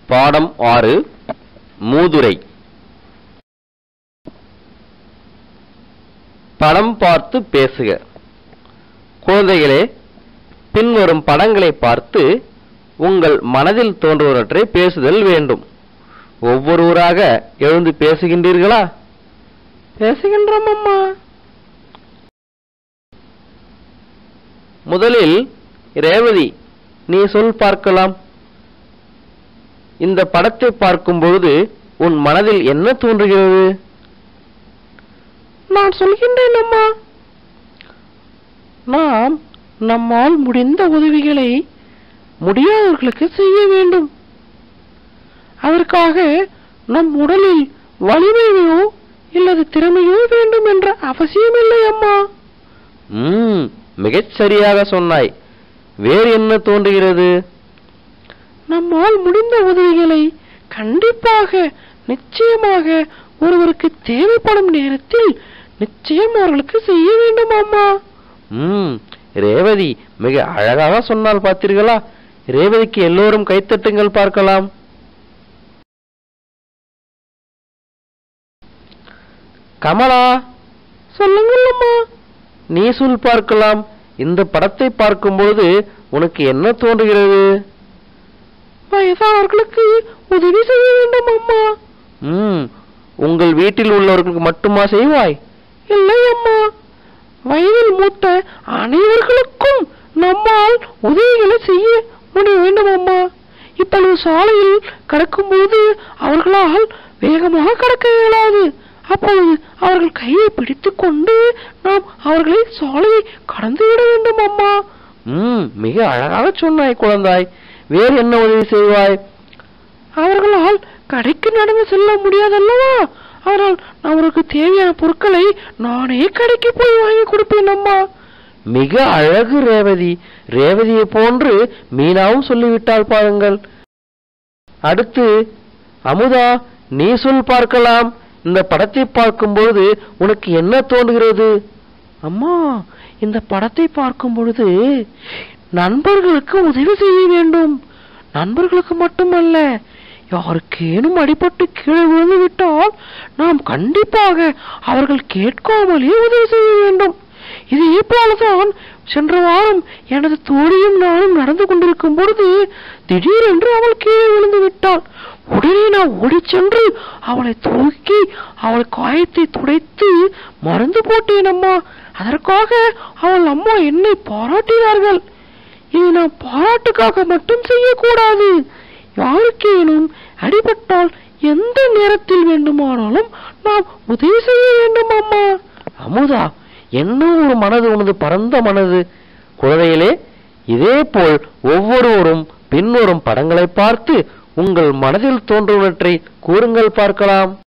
பாடம் ஆறு மூதுரை படம் பார்த்து பேசுக குழந்தைகளே பின்வரும் படங்களை பார்த்து உங்கள் மனதில் தோன்றுவவற்றை பேசுதல் வேண்டும் ஒவ்வொருவராக எழுந்து பேசுகின்றீர்களா பேசுகின்றோம் அம்மா முதலில் ரேவதி நீ சொல் பார்க்கலாம் இந்த படத்தை பார்க்கும் பொழுது உன் மனதில் என்ன தோன்றுகிறது நான் சொல்கின்றேன் அம்மா நாம் நம்மால் முடிந்த உதவிகளை முடியாதவர்களுக்கு செய்ய வேண்டும் அதற்காக நம் உடலில் வலிமையோ இல்லது திறமையோ வேண்டும் என்ற அவசியமில்லை அம்மா ம் மிகச் சரியாக சொன்னாய் வேறு என்ன தோன்றுகிறது நம்மால் முடிந்த உதவிகளை கண்டிப்பாக நிச்சயமாக ஒருவருக்கு தேவைப்படும் நேரத்தில் நிச்சயம் அவர்களுக்கு செய்ய வேண்டும் அம்மா ம் ரேவதி மிக அழகாக சொன்னால் பார்த்தீர்களா ரேவதிக்கு எல்லோரும் கைத்தட்டுங்கள் பார்க்கலாம் கமலா சொல்லுங்கள் அம்மா நீ சொல் பார்க்கலாம் இந்த படத்தை பார்க்கும்போது உனக்கு என்ன தோன்றுகிறது வயசானவர்களுக்கு உதவி செய்ய வேண்டும் அம்மா ம் உங்கள் வீட்டில் உள்ளவர்களுக்கு மட்டுமா செய்வாய் இல்லை அம்மா வயதில் மூத்த அனைவர்களுக்கும் நம்மால் உதவிகளை செய்ய முடிய வேண்டும் அம்மா இப்பொழுது சாலையில் கடக்கும்போது அவர்களால் வேகமாக கடக்க இயலாது அப்பொழுது அவர்கள் கையை பிடித்துக் கொண்டு நாம் அவர்களை சாலையை கடந்து விட வேண்டும் அம்மா ம் மிக அழகாக சொன்னாய் குழந்தாய் வேறு என்ன உதவி செய்வாய் அவர்களால் கடைக்கு நடந்து செல்ல முடியாதல்லவா ஆனால் அவருக்கு தேவையான பொருட்களை நானே கடைக்கு போய் வாங்கி கொடுப்பேன் அம்மா மிக அழகு ரேவதி ரேவதியை போன்று மீனாவும் சொல்லிவிட்டால் பாருங்கள் அடுத்து அமுதா நீ சொல் பார்க்கலாம் இந்த படத்தை பார்க்கும்பொழுது உனக்கு என்ன தோன்றுகிறது அம்மா இந்த படத்தை பார்க்கும் பொழுது நண்பர்களுக்கு உதவி செய்ய வேண்டும் நண்பர்களுக்கு மட்டுமல்ல யாருக்கேனும் அடிபட்டு கீழே விழுந்து விட்டால் நாம் கண்டிப்பாக அவர்கள் கேட்காமலே உதவி செய்ய வேண்டும் இதே போலதான் சென்ற வாரம் எனது தோழியும் நானும் நடந்து கொண்டிருக்கும் பொழுது திடீரென்று அவள் கீழே விழுந்து விட்டாள் உடனே நான் ஓடிச் சென்று அவளை தூக்கி அவள் காயத்தை துடைத்து மருந்து போட்டேன் அம்மா அதற்காக அவள் அம்மா என்னை பாராட்டினார்கள் இது நான் பாராட்டுக்காக மட்டும் செய்யக்கூடாது யாருக்கேனும் அடிபட்டால் எந்த நேரத்தில் வேண்டுமானாலும் நாம் உதவி செய்ய வேண்டும் அம்மா அமுதா என்ன ஒரு மனது உனது பரந்த மனது குழந்தைகளே இதே போல் ஒவ்வொருவரும் பின்வரும் படங்களை பார்த்து உங்கள் மனதில் தோன்றுவற்றை கூறுங்கள் பார்க்கலாம்